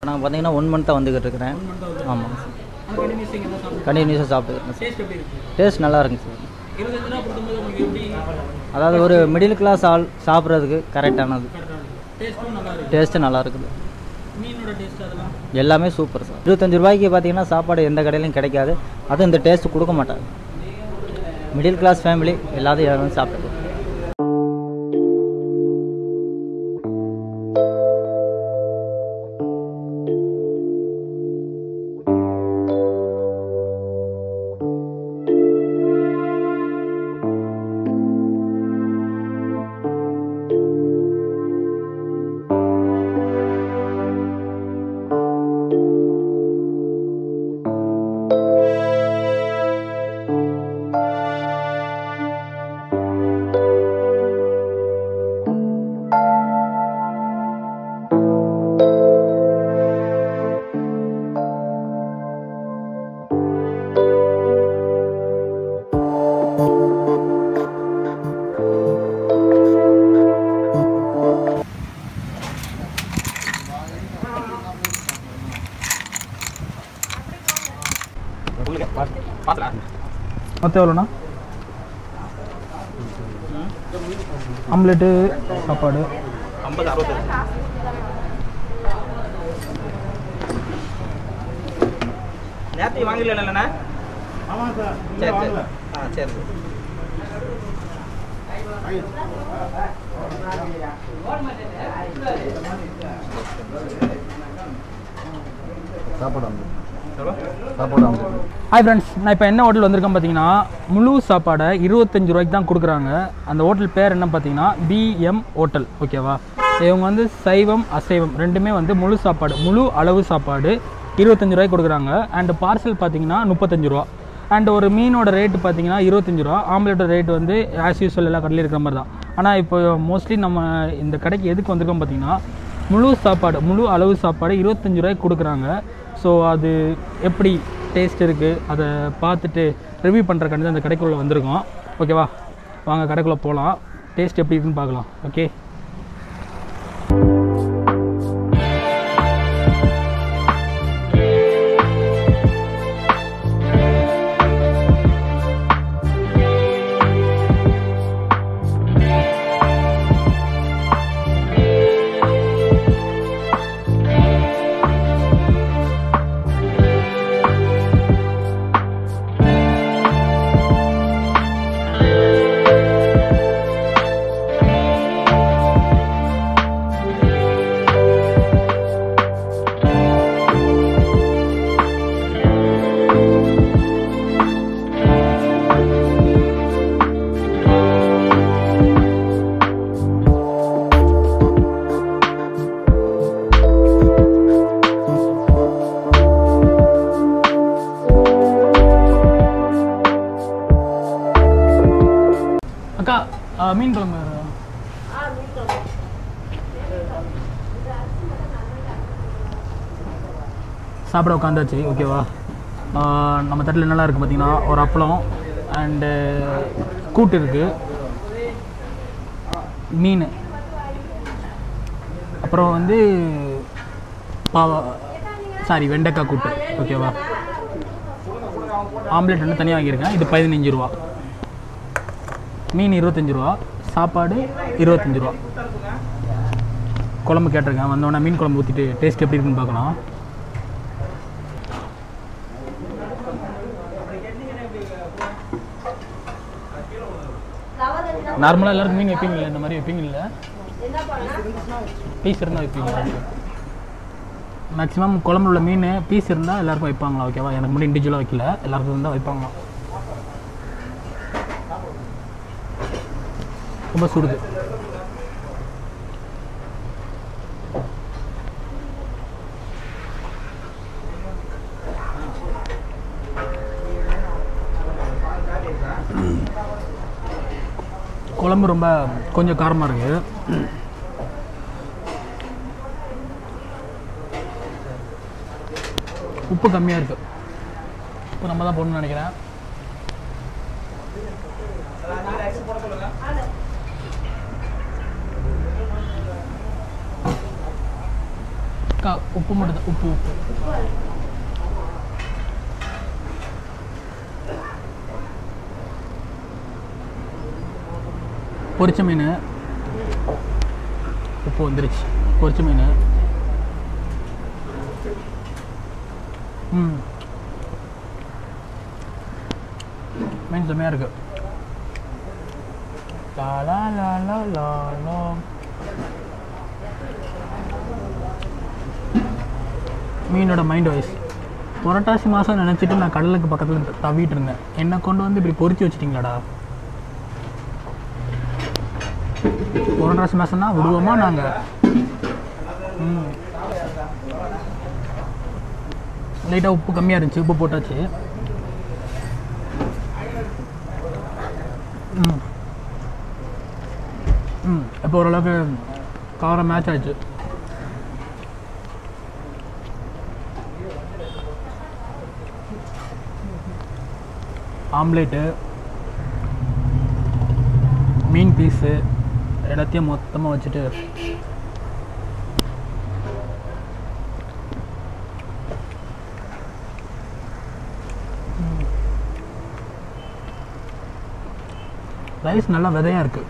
நான் பார்த்தீங்கன்னா ஒன் மந்த்தாக வந்துக்கிட்டு இருக்கிறேன் ஒன் மந்த்தாக வந்து ஆமாம் ஆனால் கண்டினியூஸ் இங்கே தான் சாப்பிட்டு கண்டினியூஸாக சாப்பிட்டுக்கிறேன் சார் டேஸ்ட் எப்படி இருக்குது டேஸ்ட் நல்லா இருக்குங்க சார் இருபத்தஞ்சு ரூபா கொடுக்கும்போது உங்களுக்கு எப்படி அதாவது ஒரு மிடில் கிளாஸ் ஆள் சாப்பிட்றதுக்கு கரெக்டானது கரெக்டாக டேஸ்ட்டும் நல்லா இருக்குது டேஸ்ட்டு நல்லா இருக்குது மீனோட டேஸ்ட் அதெல்லாம் எல்லாமே சூப்பர் சார் இருபத்தஞ்சு ரூபாய்க்கு பார்த்தீங்கன்னா சாப்பாடு எந்த கடையிலையும் கிடைக்காது அதுவும் இந்த டேஸ்ட் கொடுக்க மாட்டாங்க மிடில் கிளாஸ் ஃபேமிலி எல்லாத்தையும் யாரும் சாப்பிட்டு மொத்தம் எவ்வளோண்ணா ஆம்லெட்டு சாப்பாடு ஐம்பது அறுபது நேற்று வாங்கல இல்லைண்ணா ஆமாம் சார் சரி சரி ஆ சரி சாப்பாடு எவ்வளோ சாப்பாடு ஹாய் ஃப்ரெண்ட்ஸ் நான் இப்போ என்ன ஹோட்டல் வந்திருக்கேன் பார்த்தீங்கன்னா முழு சாப்பாடை இருபத்தஞ்சு ரூபாய்க்கு தான் கொடுக்குறாங்க அந்த ஹோட்டல் பேர் என்ன பார்த்தீங்கன்னா பிஎம் ஹோட்டல் ஓகேவா இவங்க வந்து சைவம் அசைவம் ரெண்டுமே வந்து முழு சாப்பாடு முழு அளவு சாப்பாடு இருபத்தஞ்சு ரூபாய்க்கு கொடுக்குறாங்க அண்ட் பார்சல் பார்த்தீங்கன்னா முப்பத்தஞ்சு ரூபா அண்ட் ஒரு மீனோட ரேட்டு பார்த்தீங்கன்னா இருபத்தஞ்சு ரூபா ஆம்லெட்டோட ரேட் வந்து ஆஸ் யூஸ்வல் எல்லா கடையிலும் இருக்கிற மாதிரி தான் ஆனால் இப்போ மோஸ்ட்லி நம்ம இந்த கடைக்கு எதுக்கு வந்திருக்கோம் பார்த்தீங்கன்னா முழு சாப்பாடு முழு அளவு சாப்பாடு இருபத்தஞ்சு ரூபாய்க்கு கொடுக்குறாங்க ஸோ அது எப்படி டேஸ்ட் இருக்குது அதை பார்த்துட்டு ரிவ்யூ பண்ணுறக்காண்டி அந்த கடைக்குள்ளே வந்திருக்கோம் ஓகேவா வாங்க கடைக்குள்ளே போகலாம் டேஸ்ட் எப்படி இருக்குன்னு பார்க்கலாம் ஓகே அக்கா ஆ, மீன் குழம்பு சாப்பிட உட்காந்தாச்சு ஓகேவா ஆ, நம்ம தட்டில் என்னெல்லாம் இருக்குது பார்த்தீங்கன்னா ஒரு அப்பளம் அண்டு கூட்டு இருக்குது மீன் அப்புறம் வந்து பாவா சாரி வெண்டைக்காய் கூட்டு ஓகேவா ஆம்லெட் வந்து தனியாக வாங்கியிருக்கேன் இது பதினஞ்சு ரூபா மீன் இருபத்தஞ்சி ரூபா சாப்பாடு இருபத்தஞ்சி ரூபா குழம்பு கேட்டிருக்கேன் வந்தோடனே மீன் குழம்பு ஊற்றிட்டு டேஸ்ட் எப்படி இருக்குன்னு பார்க்கலாம் நார்மலாக எல்லாருக்கும் மீன் வைப்பீங்க இல்லை இந்த மாதிரி வைப்பீங்க இல்லை பீஸ் இருந்தால் வைப்பீங்க மேக்ஸிமம் குழம்புல உள்ள மீன் பீஸ் இருந்தால் எல்லாருக்கும் வைப்பாங்களா ஓகேவா எனக்கு மட்டும் இண்டிவிஜுவலாக வைக்கல எல்லாருக்கும் இருந்தால் வைப்பாங்களா ரொம்ப சுடுது குழம்பு ரொம்ப கொஞ்சம் காரமாக இருக்குது உப்பு கம்மியாக இருக்குது உப்பு நம்ம தான் போடணும்னு நினைக்கிறேன் அக்கா உப்பு மட்டும் தான் உப்பு உப்பு பொரிச்ச மீன் உப்பு வந்துருச்சு பொரிச்ச மீன் ம் மீன் செம்மையாக இருக்கு லா லா லா லா லா லா மீனோட மைண்ட் வாய்ஸ் புரட்டாசி மாதம் நினச்சிட்டு நான் கடலுக்கு பக்கத்தில் தவிட்டு இருந்தேன் என்னை கொண்டு வந்து இப்படி பொரிச்சு வச்சிட்டிங்களாடா புரட்டாசி மாதம்னா விடுவோமா நாங்கள் ம் லைட்டாக உப்பு கம்மியாக இருந்துச்சு உப்பு போட்டாச்சு ம் ம் இப்போ ஓரளவுக்கு காரம் மேட்ச் ஆச்சு ஆம்லேட்டு மீன் பீஸு எல்லாத்தையும் மொத்தமாக வச்சுட்டு ரைஸ் நல்லா விதையாக இருக்குது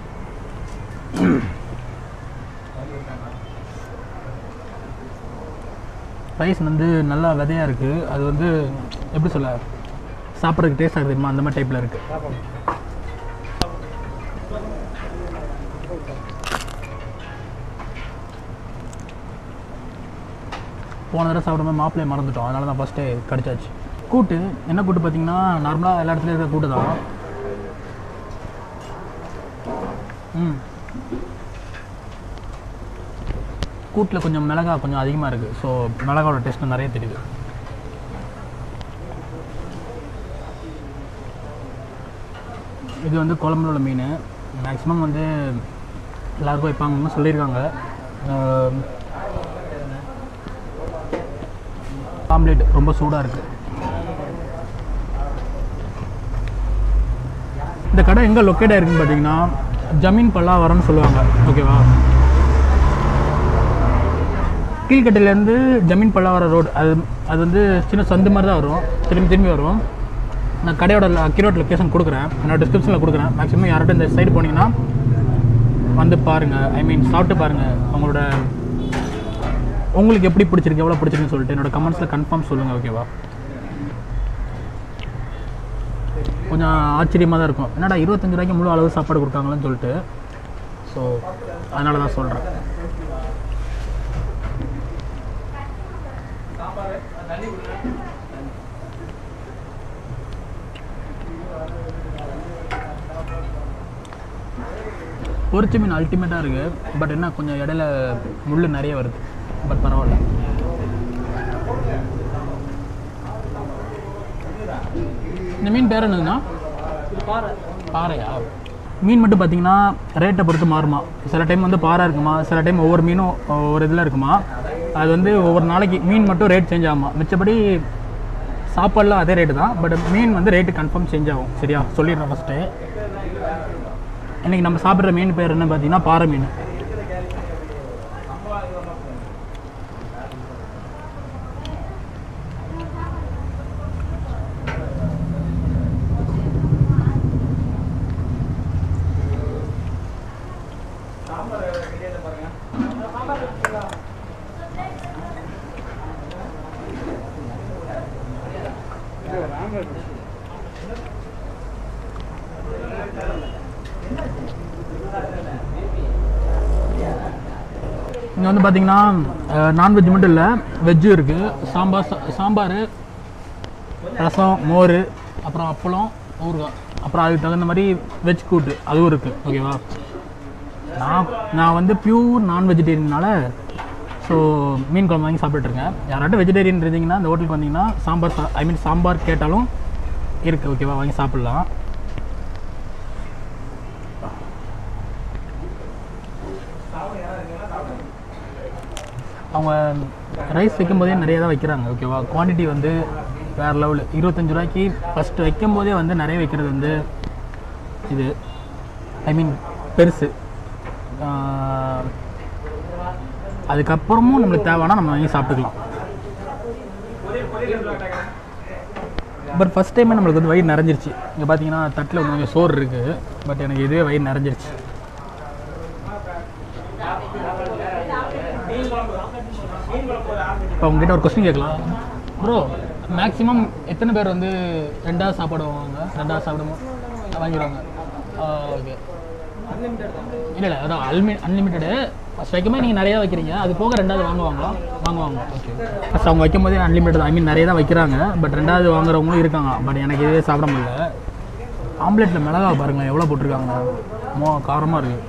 ரைஸ் வந்து நல்லா விதையாக இருக்குது அது வந்து எப்படி சொல்ல சாப்பிட்றதுக்கு டேஸ்ட் ஆகுது தெரியுமா அந்த மாதிரி டைப்பில் இருக்குது போன தடவை சாப்பிடும்போது மாப்பிள்ளையை மறந்துட்டோம் அதனால தான் ஃபஸ்ட்டே கடிச்சாச்சு கூட்டு என்ன கூட்டு பார்த்தீங்கன்னா நார்மலாக எல்லா இடத்துலையும் இருக்கிற கூட்டு தான் ம் கூட்டில் கொஞ்சம் மிளகா கொஞ்சம் அதிகமாக இருக்குது ஸோ மிளகாவோட டேஸ்ட் நிறைய தெரியுது இது வந்து குழம்புல உள்ள மீன் மேக்ஸிமம் வந்து எல்லாருக்கும் வைப்பாங்கன்னு சொல்லியிருக்காங்க ஆம்லேட் ரொம்ப சூடாக இருக்குது இந்த கடை எங்கே லொக்கேட் ஆயிருக்குன்னு பார்த்தீங்கன்னா ஜமீன் பல்லாவரம்னு சொல்லுவாங்க ஓகேவா கீழ்கட்டையிலேருந்து ஜமீன் பல்லாவரம் ரோடு அது அது வந்து சின்ன சந்து மாதிரி தான் வரும் திரும்பி திரும்பி வரும் நான் கடையோட அக்யூரேட் லொக்கேஷன் கொடுக்குறேன் நான் டிஸ்கிரிப்ஷனில் கொடுக்குறேன் மேக்ஸிமம் யார்கிட்ட இந்த சைடு போனீங்கன்னா வந்து பாருங்கள் ஐ மீன் சாப்பிட்டு பாருங்கள் உங்களோட உங்களுக்கு எப்படி பிடிச்சிருக்கு எவ்வளோ பிடிச்சிருக்குன்னு சொல்லிட்டு என்னோட கமெண்ட்ஸில் கன்ஃபார்ம் சொல்லுங்கள் ஓகேவா கொஞ்சம் ஆச்சரியமாக தான் இருக்கும் என்னடா இருபத்தஞ்சு ரூபாய்க்கு முழு அளவு சாப்பாடு கொடுக்காங்கன்னு சொல்லிட்டு ஸோ அதனால தான் சொல்கிறேன் பொரிச்ச மீன் அல்டிமேட்டாக இருக்குது பட் என்ன கொஞ்சம் இடையில முள் நிறைய வருது பட் பரவாயில்ல இந்த மீன் பேர் என்னதுண்ணா பாறையா மீன் மட்டும் பார்த்தீங்கன்னா ரேட்டை பொறுத்து மாறுமா சில டைம் வந்து பாறை இருக்குமா சில டைம் ஒவ்வொரு மீனும் ஒவ்வொரு இதில் இருக்குமா அது வந்து ஒவ்வொரு நாளைக்கு மீன் மட்டும் ரேட் சேஞ்ச் ஆகுமா மிச்சப்படி சாப்பாடுலாம் அதே ரேட்டு தான் பட் மீன் வந்து ரேட்டு கன்ஃபார்ம் சேஞ்ச் ஆகும் சரியா சொல்லிடுறேன் ஃபஸ்ட்டு இன்றைக்கி நம்ம சாப்பிட்ற மீன் பேர் என்ன பார்த்தீங்கன்னா பாறை மீன் இங்கே வந்து பார்த்தீங்கன்னா நான்வெஜ் மட்டும் இல்லை வெஜ்ஜும் இருக்குது சாம்பார் சா- சாம்பார் ரசம் மோர் அப்புறம் அப்பளம் ஊறுகாய் அப்புறம் அதுக்கு தகுந்த மாதிரி வெஜ் கூட்டு அதுவும் இருக்குது ஓகேவா நான் நான் வந்து பியூர் நான் வெஜிடேரியனால ஸோ மீன் குழம்பு வாங்கி சாப்பிட்டுருக்கேன் யாராட்டும் வெஜிடேரியன் இருந்தீங்கன்னா இந்த ஹோட்டலுக்கு வந்தீங்கன்னா சாம்பார் ஐ மீன் சாம்பார் கேட்டாலும் இருக்குது ஓகேவா வாங்கி சாப்பிட்லாம் அவங்க ரைஸ் வைக்கும்போதே நிறைய தான் வைக்கிறாங்க ஓகேவா குவான்டிட்டி வந்து வேறு லெவலு இருபத்தஞ்சு ரூபாய்க்கு ஃபஸ்ட்டு வைக்கும்போதே வந்து நிறைய வைக்கிறது வந்து இது ஐ மீன் பெருசு அதுக்கப்புறமும் நம்மளுக்கு தேவைன்னா நம்ம வாங்கி சாப்பிட்டுக்கலாம் பட் ஃபஸ்ட் டைமே நம்மளுக்கு வந்து வயிறு நிறைஞ்சிருச்சு இங்கே பார்த்தீங்கன்னா தட்டில் கொஞ்சம் சோறு இருக்குது பட் எனக்கு இதுவே வயிறு நிறைஞ்சிருச்சு இப்போ உங்ககிட்ட ஒரு கொஸ்டின் கேட்கலாம் ப்ரோ மேக்ஸிமம் எத்தனை பேர் வந்து ரெண்டாவது சாப்பாடு வாங்குவாங்க ரெண்டாவது சாப்பிடுமோ வாங்கிடுவாங்க ஓகே இல்லை இல்லை அதான் அல்மி அன்லிமிட்டடு ஃபஸ்ட் வைக்கும்போது நீங்கள் நிறையா வைக்கிறீங்க அது போக ரெண்டாவது வாங்குவாங்களா வாங்குவாங்க ஓகே ஃபஸ்ட் அவங்க வைக்கும் போதே அன்லிமிட்டட் ஐ மீன் நிறைய தான் வைக்கிறாங்க பட் ரெண்டாவது வாங்குறவங்களும் இருக்காங்க பட் எனக்கு இதுவே சாப்பிட முடியல ஆம்லெட்டில் மிளகா பாருங்களேன் எவ்வளோ போட்டிருக்காங்க மோ காரமாக இருக்குது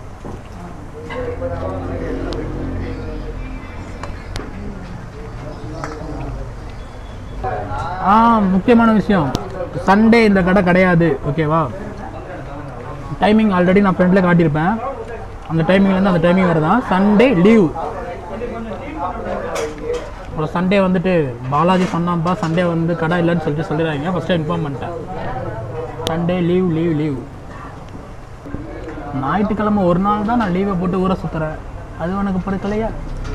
ஆ முக்கியமான விஷயம் சண்டே இந்த கடை கிடையாது ஓகேவா டைமிங் ஆல்ரெடி நான் ஃப்ரெண்டில் காட்டியிருப்பேன் அந்த டைமிங்லேருந்து அந்த டைமிங் வரை தான் சண்டே லீவ் அப்புறம் சண்டே வந்துட்டு பாலாஜி சொன்னான்ப்பா சண்டே வந்து கடை இல்லைன்னு சொல்லிட்டு சொல்லிடுறாங்க ஃபஸ்ட்டு இன்ஃபார்ம் பண்ணிட்டேன் சண்டே லீவ் லீவ் லீவ் ஞாயிற்றுக்கிழமை ஒரு நாள் தான் நான் லீவை போட்டு ஊரை சுற்றுறேன் அது உனக்கு பிடிக்கலையா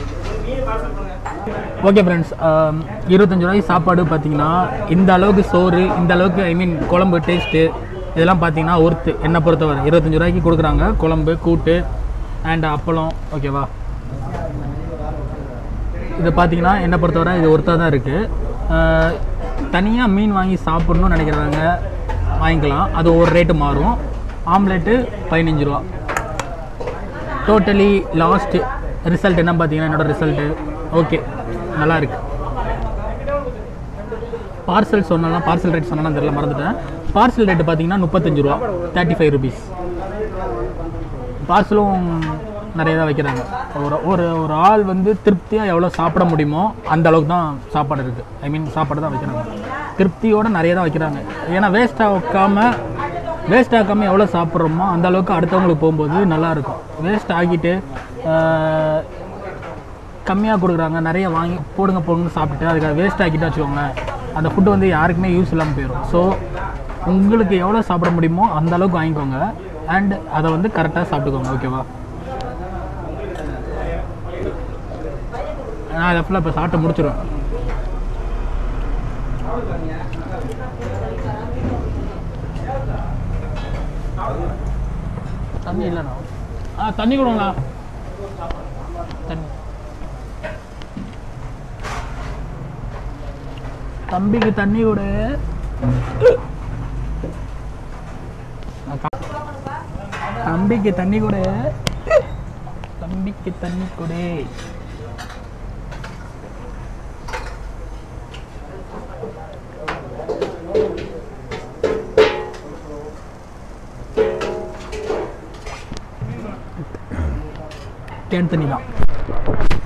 ஓகே ஃப்ரெண்ட்ஸ் இருபத்தஞ்சு ரூபாய்க்கு சாப்பாடு பார்த்தீங்கன்னா இந்த அளவுக்கு சோறு இந்த அளவுக்கு ஐ மீன் குழம்பு டேஸ்ட்டு இதெல்லாம் பார்த்தீங்கன்னா ஒர்த்து என்னை பொறுத்தவரை இருபத்தஞ்சு ரூபாய்க்கு கொடுக்குறாங்க குழம்பு கூட்டு அண்ட் அப்பளம் ஓகேவா இது பார்த்தீங்கன்னா என்னை பொறுத்தவரை இது ஒர்த்தாக தான் இருக்குது தனியாக மீன் வாங்கி சாப்பிட்ணுன்னு நினைக்கிறவங்க வாங்கிக்கலாம் அது ஒரு ரேட்டு மாறும் ஆம்லெட்டு பதினஞ்சு ரூபா டோட்டலி லாஸ்ட் ரிசல்ட் என்ன பார்த்தீங்கன்னா என்னோட ரிசல்ட்டு ஓகே நல்லா இருக்கு பார்சல் சொன்னா பார்சல் ரேட் சொன்னா தெரியல மறந்துட்டேன் பார்சல் ரேட்டு பார்த்தீங்கன்னா முப்பத்தஞ்சு ரூபா தேர்ட்டி ஃபைவ் ருபீஸ் பார்சலும் நிறைய தான் வைக்கிறாங்க ஒரு ஒரு ஒரு ஆள் வந்து திருப்தியாக எவ்வளோ சாப்பிட முடியுமோ அந்த அளவுக்கு தான் சாப்பாடு இருக்குது ஐ மீன் சாப்பாடு தான் வைக்கிறாங்க திருப்தியோடு நிறைய தான் வைக்கிறாங்க ஏன்னா வேஸ்ட்டாக வைக்காம வேஸ்ட் ஆக்காமல் எவ்வளோ சாப்பிட்றோமோ அந்த அளவுக்கு அடுத்தவங்களுக்கு போகும்போது நல்லாயிருக்கும் வேஸ்ட் ஆக்கிட்டு கம்மியாக கொடுக்குறாங்க நிறைய வாங்கி போடுங்க போடுங்க சாப்பிட்டுட்டு அதுக்காக வேஸ்ட் ஆக்கிட்டு வச்சுக்கோங்களேன் அந்த ஃபுட்டு வந்து யாருக்குமே யூஸ் இல்லாமல் போயிடும் ஸோ உங்களுக்கு எவ்வளோ சாப்பிட முடியுமோ அந்த அளவுக்கு வாங்கிக்கோங்க அண்ட் அதை வந்து கரெக்டாக சாப்பிட்டுக்கோங்க ஓகேவா நான் அதை ஃபுல்லாக இப்போ சாப்பிட்டு முடிச்சிடுவேன் தண்ணி இல்லைண்ணா ஆ தண்ணி கொடுங்களா தண்ணி தம்பிக்கு தண்ணி கொடு தம்பிக்கு தண்ணி கொடு தம்பிக்கு தண்ணி கொடு கேன் தண்ணி தான்